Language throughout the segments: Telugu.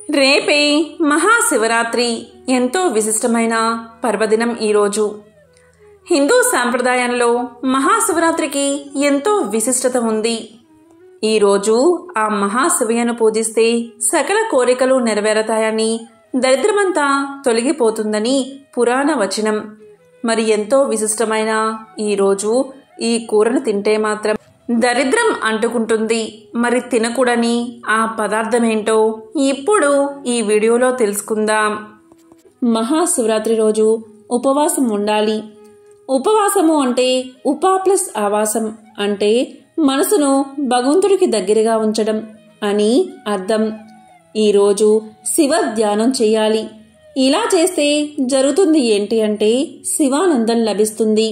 రేపే మహాశివరాత్రి ఎంతో విశిష్టమైన పర్వదినం ఈరోజు హిందూ సాంప్రదాయంలో మహాశివరాత్రికి ఎంతో విశిష్టత ఉంది ఈరోజు ఆ మహాశివయ్యను పూజిస్తే సకల కోరికలు నెరవేరతాయని దరిద్రమంతా తొలగిపోతుందని పురాణ వచనం మరి ఎంతో విశిష్టమైన ఈరోజు ఈ కూరను తింటే మాత్రం దరిద్రం అంటుకుంటుంది మరి తినకూడని ఆ పదార్థమేంటో ఇప్పుడు ఈ వీడియోలో తెలుసుకుందాం మహాశివరాత్రి రోజు ఉపవాసం ఉండాలి ఉపవాసము అంటే ఉపా ప్లస్ ఆవాసం అంటే మనసును భగవంతుడికి దగ్గరగా ఉంచడం అని అర్థం ఈరోజు శివ ధ్యానం చేయాలి ఇలా చేస్తే జరుగుతుంది ఏంటి అంటే శివానందం లభిస్తుంది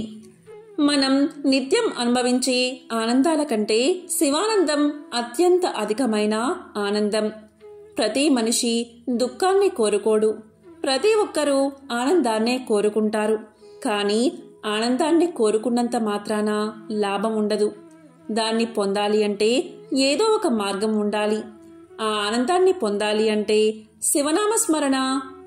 మనం నిత్యం అనుభవించే ఆనందాల కంటే శివానందం అత్యంత అధికమైన ఆనందం ప్రతి మనిషి దుఃఖాన్ని కోరుకోడు ప్రతి ఒక్కరూ ఆనందాన్నే కోరుకుంటారు కానీ ఆనందాన్ని కోరుకున్నంత మాత్రాన లాభం ఉండదు దాన్ని పొందాలి అంటే ఏదో ఒక మార్గం ఉండాలి ఆ ఆనందాన్ని పొందాలి అంటే శివనామ స్మరణ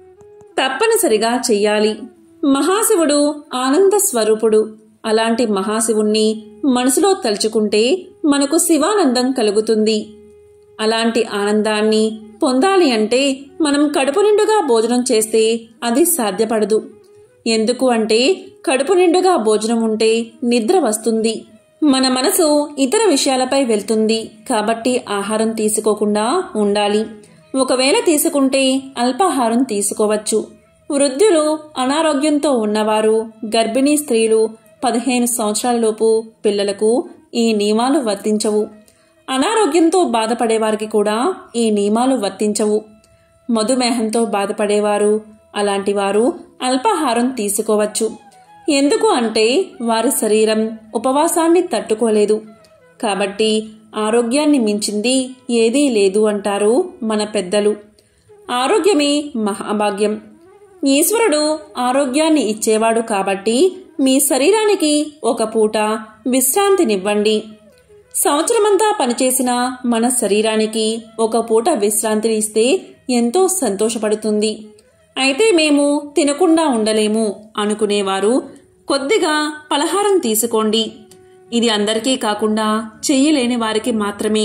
తప్పనిసరిగా చెయ్యాలి మహాశివుడు ఆనంద స్వరూపుడు అలాంటి మహాశివుణ్ణి మనసులో తలుచుకుంటే మనకు శివానందం కలుగుతుంది అలాంటి ఆనందాన్ని పొందాలి అంటే మనం కడుపు నిండుగా భోజనం చేస్తే అది సాధ్యపడదు ఎందుకు అంటే కడుపు నిండుగా భోజనం ఉంటే నిద్ర వస్తుంది మన మనసు ఇతర విషయాలపై వెళ్తుంది కాబట్టి ఆహారం తీసుకోకుండా ఉండాలి ఒకవేళ తీసుకుంటే అల్పాహారం తీసుకోవచ్చు వృద్ధులు అనారోగ్యంతో ఉన్నవారు గర్భిణీ స్త్రీలు పదిహేను సంవత్సరాలలోపు పిల్లలకు ఈ నియమాలు వర్తించవు అనారోగ్యంతో బాధపడేవారికి కూడా ఈ నియమాలు వర్తించవు మధుమేహంతో బాధపడేవారు అలాంటి వారు అల్పాహారం తీసుకోవచ్చు ఎందుకు అంటే వారి శరీరం ఉపవాసాన్ని తట్టుకోలేదు కాబట్టి ఆరోగ్యాన్ని మించింది ఏదీ లేదు అంటారు మన పెద్దలు ఆరోగ్యమే మహాభాగ్యం ఈశ్వరుడు ఆరోగ్యాన్ని ఇచ్చేవాడు కాబట్టి మీ శరీరానికి ఒక పూట విశ్రాంతినివ్వండి సంవత్సరమంతా పనిచేసిన మన శరీరానికి ఒక పూట విశ్రాంతిని ఇస్తే ఎంతో సంతోషపడుతుంది అయితే మేము తినకుండా ఉండలేము అనుకునేవారు కొద్దిగా పలహారం తీసుకోండి ఇది అందరికీ కాకుండా చెయ్యలేని వారికి మాత్రమే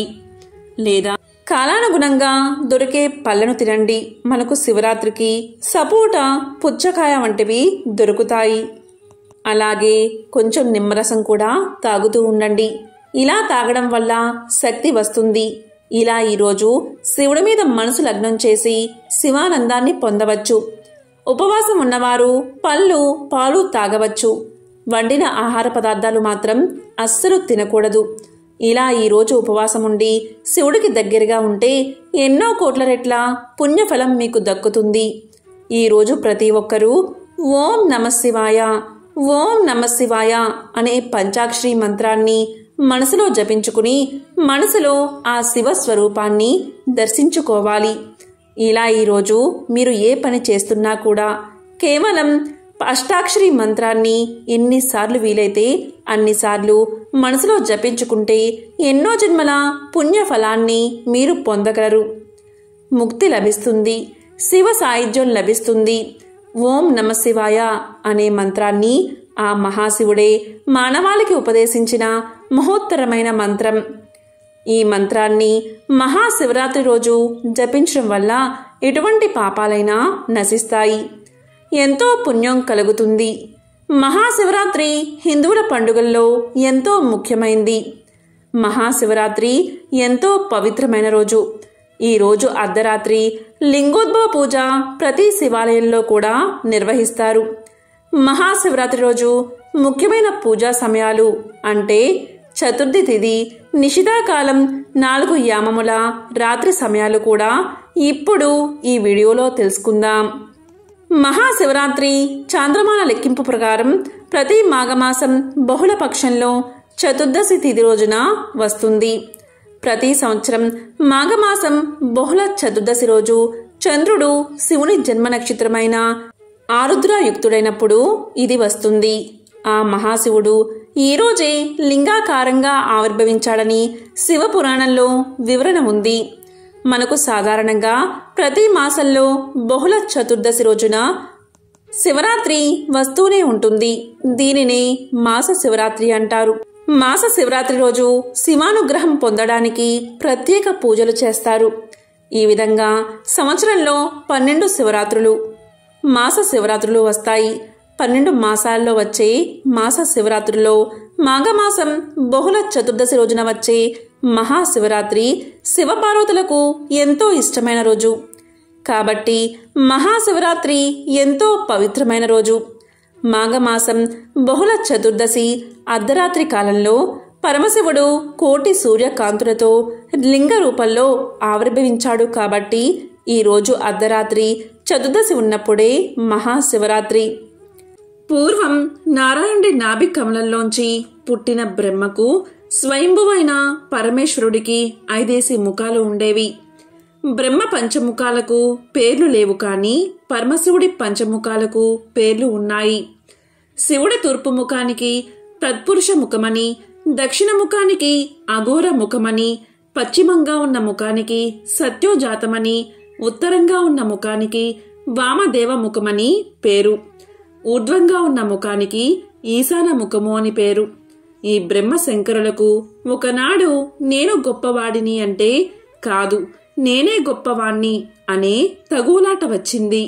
లేదా కాలానుగుణంగా దొరికే పళ్ళను తినండి మనకు శివరాత్రికి సపోట పుచ్చకాయ వంటివి దొరుకుతాయి అలాగే కొంచెం నిమ్మరసం కూడా తాగుతూ ఉండండి ఇలా తాగడం వల్ల శక్తి వస్తుంది ఇలా ఈరోజు శివుడి మీద మనసు లగ్నం చేసి శివానందాన్ని పొందవచ్చు ఉపవాసం ఉన్నవారు పళ్ళు పాలు తాగవచ్చు వండిన ఆహార పదార్థాలు మాత్రం అస్సలు తినకూడదు ఇలా ఈరోజు ఉపవాసం ఉండి శివుడికి దగ్గరగా ఉంటే ఎన్నో కోట్ల రెట్ల పుణ్యఫలం మీకు దక్కుతుంది ఈరోజు ప్రతి ఒక్కరూ ఓం నమశివాయ ఓం నమశివాయ అనే పంచాక్షరి మంత్రాన్ని మనసులో జపించుకుని మనసులో ఆ శివ స్వరూపాన్ని దర్శించుకోవాలి ఇలా ఈరోజు మీరు ఏ పని చేస్తున్నా కూడా కేవలం అష్టాక్షరి మంత్రాన్ని ఎన్నిసార్లు వీలైతే అన్నిసార్లు మనసులో జపించుకుంటే ఎన్నో జన్మల పుణ్య ఫలాన్ని మీరు పొందగలరు ముక్తి లభిస్తుంది శివ సాయుధ్యం లభిస్తుంది ఓం నమ శివాయ అనే మంత్రాన్ని ఆ మహాశివుడే మానవాళికి ఉపదేశించిన మహోత్తరమైన మంత్రం ఈ మంత్రాన్ని మహాశివరాత్రి రోజు జపించడం వల్ల ఎటువంటి పాపాలైనా నశిస్తాయి ఎంతో పుణ్యం కలుగుతుంది మహాశివరాత్రి హిందువుల పండుగల్లో ఎంతో ముఖ్యమైంది మహాశివరాత్రి ఎంతో పవిత్రమైన రోజు ఈ రోజు అర్ధరాత్రి లింగోద్భవ పూజ ప్రతి శివాలయంలో కూడా నిర్వహిస్తారు మహాశివరాత్రి రోజు ముఖ్యమైన పూజా సమయాలు అంటే చతుర్థి తిథి నిషితాకాలం నాలుగు యామముల రాత్రి సమయాలు కూడా ఇప్పుడు ఈ వీడియోలో తెలుసుకుందాం మహాశివరాత్రి చాంద్రమాన లెక్కింపు ప్రకారం ప్రతి మాఘమాసం బహుళ పక్షంలో చతుర్దశి తిథి రోజున వస్తుంది ప్రతి సంవత్సరం మాఘమాసం బహుళ చతుర్దశి రోజు చంద్రుడు శివుని జన్మ నక్షత్రమైన ఆరుద్రయుక్తుడైనప్పుడు ఇది వస్తుంది ఆ మహాశివుడు ఈరోజే లింగాకారంగా ఆవిర్భవించాడని శివపురాణంలో వివరణ ఉంది మనకు సాధారణంగా ప్రతి మాసంలో బహుళ చతుర్దశి రోజున శివరాత్రి వస్తూనే ఉంటుంది దీనిని మాస శివరాత్రి అంటారు మాస శివరాత్రి రోజు శివానుగ్రహం పొందడానికి ప్రత్యేక పూజలు చేస్తారు ఈ విధంగా సంవత్సరంలో పన్నెండు శివరాత్రులు మాస శివరాత్రులు వస్తాయి పన్నెండు మాసాల్లో వచ్చే మాస శివరాత్రుల్లో మాఘమాసం బహుళ చతుర్దశి రోజున వచ్చే మహాశివరాత్రి శివపార్వతులకు ఎంతో ఇష్టమైన రోజు కాబట్టి మహాశివరాత్రి ఎంతో పవిత్రమైన రోజు మాఘమాసం బహుళ చతుర్దశి అర్ధరాత్రి కాలంలో పరమశివుడు కోటి సూర్యకాంతులతో లింగ రూపంలో ఆవిర్భవించాడు కాబట్టి ఈ రోజు అర్ధరాత్రి చతుర్దశి ఉన్నప్పుడే మహాశివరాత్రి పూర్వం నారాయణుడి నాభి కమలంలోంచి పుట్టిన బ్రహ్మకు స్వయంభువైన పరమేశ్వరుడికి ఐదేసి ముఖాలు ఉండేవి బ్రహ్మ పంచముఖాలకు పేర్లు లేవు కానీ పరమశివుడి పంచముఖాలకు పేర్లు ఉన్నాయి శివుడి తూర్పు ముఖానికి తత్పురుష ముఖమని దక్షిణ ముఖానికి అఘోర ముఖమని పశ్చిమంగా ఉన్న ముఖానికి సత్యోజాతమని ఉత్తరంగా ఉన్న ముఖానికి వామదేవ ముఖమని పేరు ఊర్ధ్వంగా ఉన్న ముఖానికి ఈశాన ముఖము అని పేరు ఈ బ్రహ్మ శంకరులకు ఒకనాడు నేను గొప్పవాడిని అంటే కాదు నేనే గొప్పవాణ్ణి అనే తగులాట వచ్చింది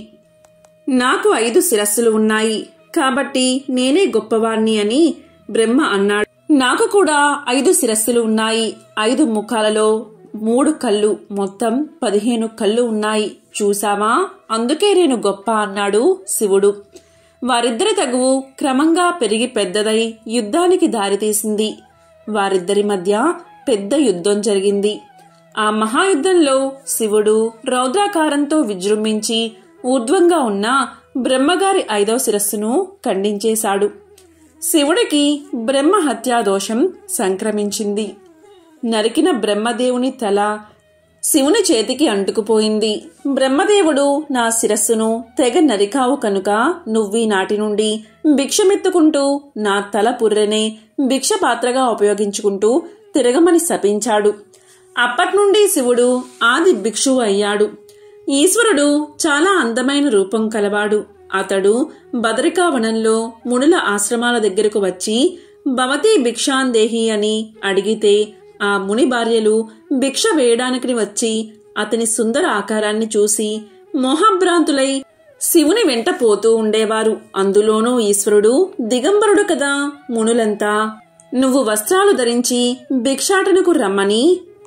నాకు ఐదు శిరస్సులు ఉన్నాయి కాబట్టి నేనే గొప్పవాణ్ణి అని బ్రహ్మ అన్నాడు నాకు కూడా ఐదు శిరస్సులు ఉన్నాయి ఐదు ముఖాలలో మూడు కళ్ళు మొత్తం పదిహేను కళ్ళు ఉన్నాయి చూసావా అందుకే నేను గొప్ప అన్నాడు శివుడు వారిద్దరి తగువు క్రమంగా పెరిగి పెద్దదై యుద్ధానికి దారితీసింది వారిద్దరి మధ్య పెద్ద యుద్ధం జరిగింది ఆ మహాయుద్ధంలో శివుడు రౌద్రాకారంతో విజృంభించి ఊర్ధ్వంగా ఉన్న బ్రహ్మగారి ఐదవ శిరస్సును ఖండించేశాడు శివుడికి బ్రహ్మ హత్యా దోషం సంక్రమించింది నరికిన బ్రహ్మదేవుని తల శివుని చేతికి అంటుకుపోయింది బ్రహ్మదేవుడు నా శిరస్సును తెగ నరికావు కనుక నువ్వీ నాటి నుండి భిక్షమెత్తుకుంటూ నా తల పుర్రెనే భిక్ష పాత్రగా ఉపయోగించుకుంటూ తిరగమని శపించాడు అప్పట్నుండి శివుడు ఆది భిక్షువు అయ్యాడు ఈశ్వరుడు చాలా అందమైన రూపం కలవాడు అతడు బదరికావనంలో మునుల ఆశ్రమాల దగ్గరకు వచ్చి భవతి భిక్షాందేహి అని అడిగితే ఆ ముని భార్యలు భిక్ష వేయడానికి వచ్చి అతని సుందర ఆకారాన్ని చూసి మోహభ్రాంతులై శివుని వెంట పోతూ ఉండేవారు అందులోనూ ఈశ్వరుడు దిగంబరుడు కదా మునులంతా నువ్వు వస్త్రాలు ధరించి భిక్షాటనకు రమ్మని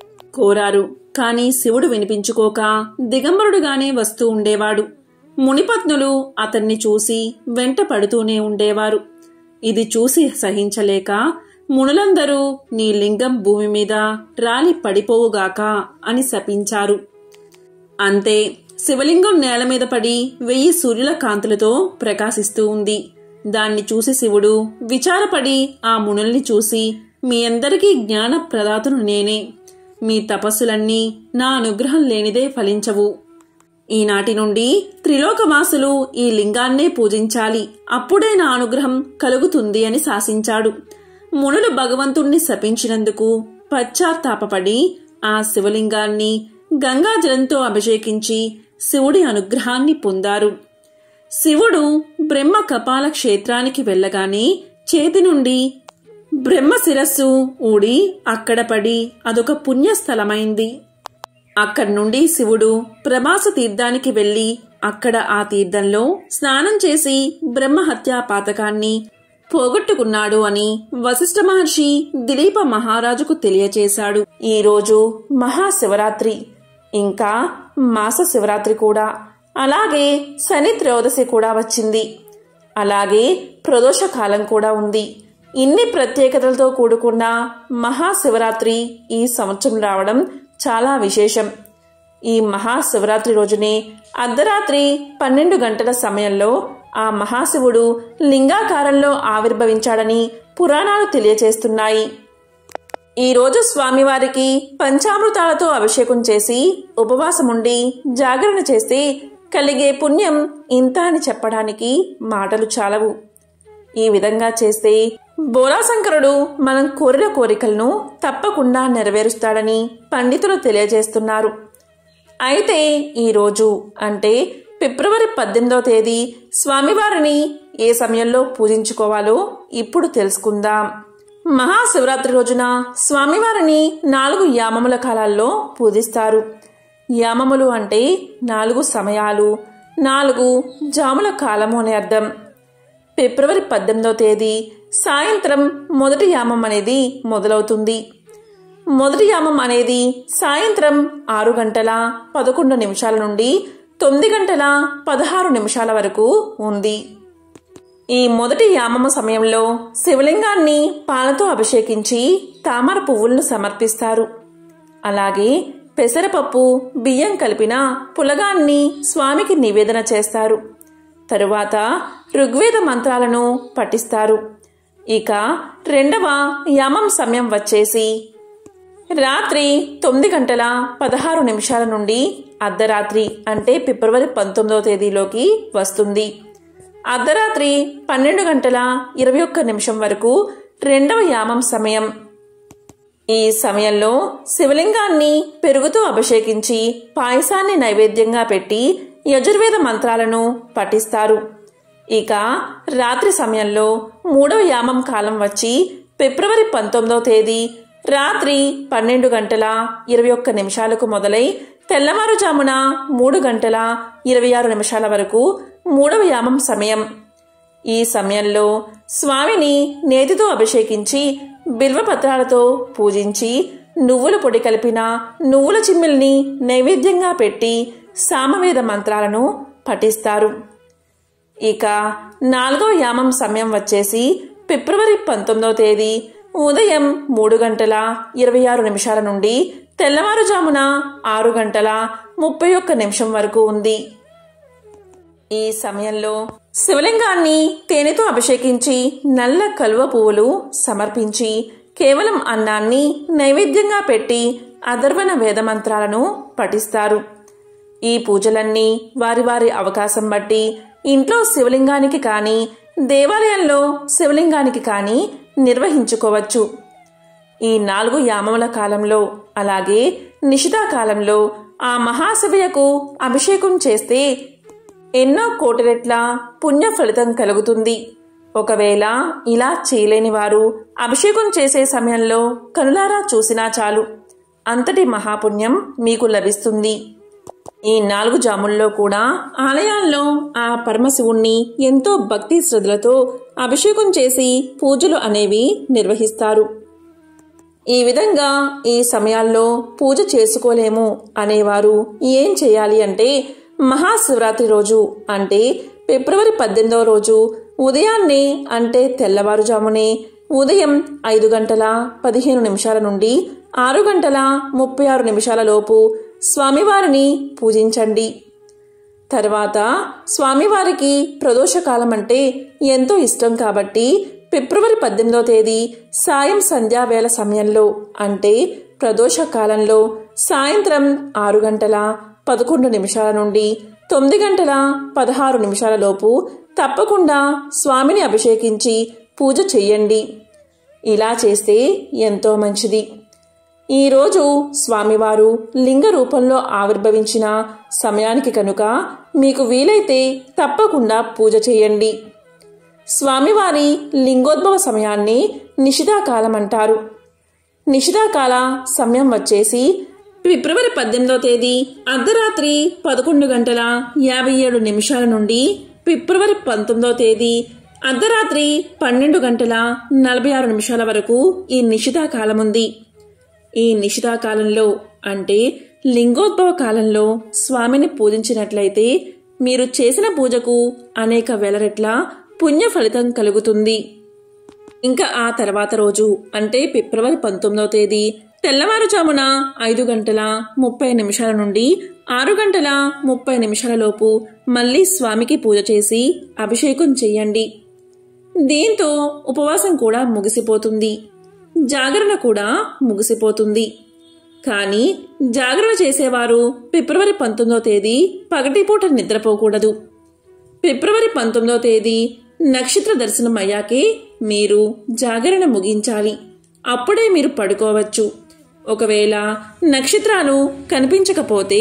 కోరారు కాని శివుడు వినిపించుకోక దిగంబరుడుగానే వస్తూ ఉండేవాడు మునిపత్నులు అతన్ని చూసి వెంట పడుతూనే ఉండేవారు ఇది చూసి సహించలేక మునులందరూ నీ లింగం భూమి మీద రాలి పడిపోవుగాక అని శపించారు అంతే శివలింగం నేల మీద పడి వెయ్యి సూర్యుల కాంతులతో ప్రకాశిస్తూ ఉంది దాన్ని చూసి శివుడు విచారపడి ఆ మునుల్ని చూసి మీ అందరికీ జ్ఞాన ప్రదాతను నేనే మీ తపస్సులన్నీ నా అనుగ్రహం లేనిదే ఫలించవు ఈనాటి నుండి త్రిలోకవాసులు ఈ లింగాన్నే పూజించాలి అప్పుడే నా అనుగ్రహం కలుగుతుంది అని శాసించాడు మునులు భగవంతుణ్ణి శపించినందుకు పశ్చాత్తాపపడి ఆ శివలింగాన్ని గంగాజలంతో అభిషేకించి శివుడి అనుగ్రహాన్ని పొందారు శివుడు బ్రహ్మ కపాల క్షేత్రానికి వెళ్ళగానే చేతి నుండి బ్రహ్మ శిరస్సు ఊడి అక్కడ పడి అదొక పుణ్యస్థలమైంది అక్కడి నుండి శివుడు ప్రభాస తీర్థానికి వెళ్లి అక్కడ ఆ తీర్థంలో స్నానం చేసి బ్రహ్మహత్యా పాతకాన్ని పోగొట్టుకున్నాడు అని వశిష్ఠ మహర్షి దిలీప మహారాజుకు తెలియచేశాడు ఈ రోజు మహాశివరాత్రి ఇంకా మాస శివరాత్రి కూడా అలాగే శని త్రయోదశి కూడా వచ్చింది అలాగే ప్రదోష కాలం కూడా ఉంది ఇన్ని ప్రత్యేకతలతో కూడుకున్న మహాశివరాత్రి ఈ సంవత్సరం రావడం చాలా విశేషం ఈ మహాశివరాత్రి రోజునే అర్ధరాత్రి పన్నెండు గంటల సమయంలో ఆ మహాశివుడు లింగాకారంలో ఆవిర్భవించాడని పురాణాలు తెలియచేస్తున్నాయి ఈ రోజు స్వామివారికి పంచామృతాలతో అభిషేకం చేసి ఉపవాసముండి జాగరణ చేస్తే కలిగే పుణ్యం ఇంత అని చెప్పడానికి మాటలు చాలవు ఈ విధంగా చేస్తే బోలాశంకరుడు మనం కోరిన కోరికలను తప్పకుండా నెరవేరుస్తాడని పండితులు తెలియజేస్తున్నారు అయితే ఈరోజు అంటే ఫిబ్రవరి పద్దెనిమిదవ తేదీ స్వామివారిని ఏ సమయంలో పూజించుకోవాలో ఇప్పుడు తెలుసుకుందాం మహాశివరాత్రి రోజున స్వామివారిని నాలుగు యామముల కాలాల్లో పూజిస్తారు యామములు అంటే నాలుగు సమయాలు నాలుగు జాముల కాలము అనే అర్థం ఫిబ్రవరి పద్దెనిమిదవ తేదీ సాయంత్రం మొదటి యామం అనేది మొదలవుతుంది మొదటి యామం అనేది సాయంత్రం ఆరు గంటల పదకొండు నిమిషాల నుండి తొమ్మిది గంటల పదహారు నిమిషాల వరకు ఉంది ఈ మొదటి యామమ సమయంలో శివలింగాన్ని పాలతో అభిషేకించి తామర పువ్వులను సమర్పిస్తారు అలాగే పెసరపప్పు బియ్యం కలిపిన పులగాన్ని స్వామికి నివేదన చేస్తారు తరువాత ఋగ్వేద మంత్రాలను పఠిస్తారు ఇక రెండవ యామం సమయం వచ్చేసి రాత్రి తొమ్మిది గంటల పదహారు నిమిషాల నుండి అర్ధరాత్రి అంటే ఫిబ్రవరి పంతొమ్మిదవ తేదీలోకి వస్తుంది అర్ధరాత్రి పన్నెండు గంటల ఇరవై ఒక్క నిమిషం వరకు రెండవ యామం సమయం ఈ సమయంలో శివలింగాన్ని పెరుగుతో అభిషేకించి పాయసాన్ని నైవేద్యంగా పెట్టి యజుర్వేద మంత్రాలను పఠిస్తారు ఇక రాత్రి సమయంలో మూడవ యామం కాలం వచ్చి ఫిబ్రవరి పంతొమ్మిదవ తేదీ రాత్రి పన్నెండు గంటల ఇరవై ఒక్క నిమిషాలకు మొదలై తెల్లవారుజామున మూడు గంటల ఇరవై ఆరు నిమిషాల వరకు మూడవ యామం సమయం ఈ సమయంలో స్వామిని నేతితో అభిషేకించి బిల్వపత్రాలతో పూజించి నువ్వుల పొడి కలిపిన నువ్వుల చిమ్మిల్ని నైవేద్యంగా పెట్టి సామవేద మంత్రాలను పఠిస్తారు ఇక నాలుగవ యామం సమయం వచ్చేసి ఫిబ్రవరి పంతొమ్మిదవ తేదీ ఉదయం మూడు గంటల ఇరవై ఆరు నిమిషాల నుండి తెల్లవారుజామున ఆరు గంటల ముప్పై ఒక్క నిమిషం వరకు ఉంది ఈ సమయంలో శివలింగాన్ని తేనెతో అభిషేకించి నల్ల కలువ పువ్వులు సమర్పించి కేవలం అన్నాన్ని నైవేద్యంగా పెట్టి అధర్వణ వేదమంత్రాలను పఠిస్తారు ఈ పూజలన్నీ వారి వారి అవకాశం బట్టి ఇంట్లో శివలింగానికి కానీ దేవాలయంలో శివలింగానికి కానీ నిర్వహించుకోవచ్చు ఈ నాలుగు యామముల కాలంలో అలాగే నిషితా కాలంలో ఆ మహాశివయకు అభిషేకం చేస్తే ఎన్నో కోటి రెట్ల పుణ్య ఫలితం కలుగుతుంది ఒకవేళ ఇలా చేయలేని వారు అభిషేకం చేసే సమయంలో కనులారా చూసినా చాలు అంతటి మహాపుణ్యం మీకు లభిస్తుంది ఈ నాలుగు జాముల్లో కూడా ఆలయాల్లో ఆ పరమశివుణ్ణి ఎంతో భక్తి శ్రద్ధలతో అభిషేకం చేసి పూజలు అనేవి నిర్వహిస్తారు ఈ విధంగా ఈ సమయాల్లో పూజ చేసుకోలేము అనేవారు ఏం చేయాలి అంటే మహాశివరాత్రి రోజు అంటే ఫిబ్రవరి పద్దెనిమిదవ రోజు ఉదయాన్నే అంటే తెల్లవారుజామునే ఉదయం ఐదు గంటల పదిహేను నిమిషాల నుండి ఆరు గంటల ముప్పై ఆరు నిమిషాల లోపు స్వామివారిని పూజించండి తర్వాత స్వామివారికి ప్రదోషకాలం అంటే ఎంతో ఇష్టం కాబట్టి ఫిబ్రవరి పద్దెనిమిదవ తేదీ సాయం సంధ్యావేళ సమయంలో అంటే ప్రదోష కాలంలో సాయంత్రం ఆరు గంటల పదకొండు నిమిషాల నుండి తొమ్మిది గంటల పదహారు నిమిషాల లోపు తప్పకుండా స్వామిని అభిషేకించి పూజ చెయ్యండి ఇలా చేస్తే ఎంతో మంచిది ఈరోజు స్వామివారు లింగ రూపంలో ఆవిర్భవించిన సమయానికి కనుక మీకు వీలైతే తప్పకుండా పూజ చేయండి స్వామివారి లింగోద్భవ సమయాన్ని నిషితాకాలం అంటారు నిషితాకాల సమయం వచ్చేసి ఫిబ్రవరి పద్దెనిమిదవ తేదీ అర్ధరాత్రి పదకొండు గంటల యాభై ఏడు నిమిషాల నుండి ఫిబ్రవరి పంతొమ్మిదవ తేదీ అర్ధరాత్రి పన్నెండు గంటల నలభై ఆరు నిమిషాల వరకు ఈ నిషితాకాలం ఉంది ఈ నిషితాకాలంలో అంటే లింగోద్భవ కాలంలో స్వామిని పూజించినట్లయితే మీరు చేసిన పూజకు అనేక వేల రెట్ల పుణ్య ఫలితం కలుగుతుంది ఇంకా ఆ తర్వాత రోజు అంటే ఫిబ్రవరి పంతొమ్మిదవ తేదీ తెల్లవారుజామున ఐదు గంటల ముప్పై నిమిషాల నుండి ఆరు గంటల ముప్పై నిమిషాల లోపు మళ్ళీ స్వామికి పూజ చేసి అభిషేకం చెయ్యండి దీంతో ఉపవాసం కూడా ముగిసిపోతుంది జాగరణ కూడా ముగిసిపోతుంది కానీ జాగరణ చేసేవారు ఫిబ్రవరి పంతొమ్మిదవ తేదీ పగటిపూట నిద్రపోకూడదు ఫిబ్రవరి పంతొమ్మిదవ తేదీ నక్షత్ర దర్శనం అయ్యాకే మీరు జాగరణ ముగించాలి అప్పుడే మీరు పడుకోవచ్చు ఒకవేళ నక్షత్రాలు కనిపించకపోతే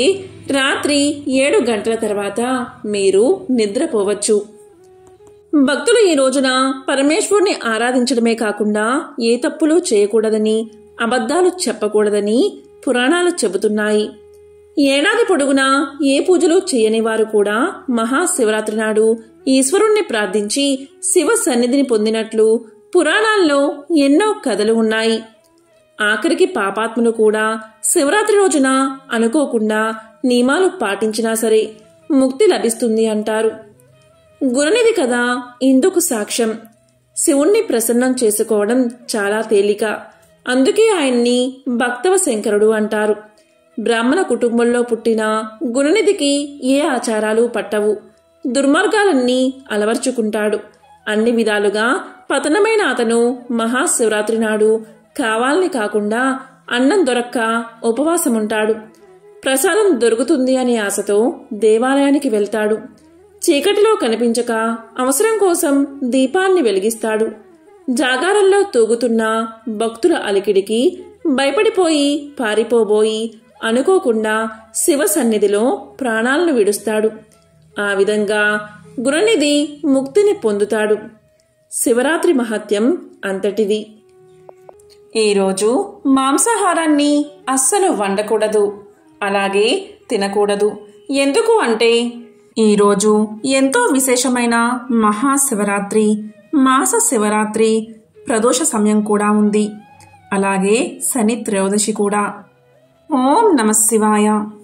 రాత్రి ఏడు గంటల తర్వాత మీరు నిద్రపోవచ్చు భక్తులు ఈ రోజున పరమేశ్వరుని ఆరాధించడమే కాకుండా ఏ తప్పులు చేయకూడదని అబద్ధాలు చెప్పకూడదని పురాణాలు చెబుతున్నాయి ఏడాది పొడుగునా ఏ పూజలు చేయని వారు కూడా మహాశివరాత్రి నాడు ఈశ్వరుణ్ణి ప్రార్థించి శివ సన్నిధిని పొందినట్లు పురాణాల్లో ఎన్నో కథలు ఉన్నాయి ఆఖరికి పాపాత్ములు కూడా శివరాత్రి రోజున అనుకోకుండా నియమాలు పాటించినా సరే ముక్తి లభిస్తుంది అంటారు గురునిధి కదా ఇందుకు సాక్ష్యం శివుణ్ణి ప్రసన్నం చేసుకోవడం చాలా తేలిక అందుకే ఆయన్ని భక్తవ శంకరుడు అంటారు బ్రాహ్మణ కుటుంబంలో పుట్టిన గురునిధికి ఏ ఆచారాలు పట్టవు దుర్మార్గాలన్నీ అలవర్చుకుంటాడు అన్ని విధాలుగా పతనమైన అతను మహాశివరాత్రి నాడు కావాలని కాకుండా అన్నం దొరక్క ఉపవాసముంటాడు ప్రసాదం దొరుకుతుంది అనే ఆశతో దేవాలయానికి వెళ్తాడు చీకటిలో కనిపించక అవసరం కోసం దీపాన్ని వెలిగిస్తాడు జాగారంలో తూగుతున్న భక్తుల అలికిడికి భయపడిపోయి పారిపోబోయి అనుకోకుండా శివ సన్నిధిలో ప్రాణాలను విడుస్తాడు ఆ విధంగా గురునిధి ముక్తిని పొందుతాడు శివరాత్రి మహత్యం అంతటిది ఈరోజు మాంసాహారాన్ని అస్సలు వండకూడదు అలాగే తినకూడదు ఎందుకు అంటే ఈరోజు ఎంతో విశేషమైన మహాశివరాత్రి మాస శివరాత్రి ప్రదోష సమయం కూడా ఉంది అలాగే శని త్రయోదశి కూడా ఓం నమ శివాయ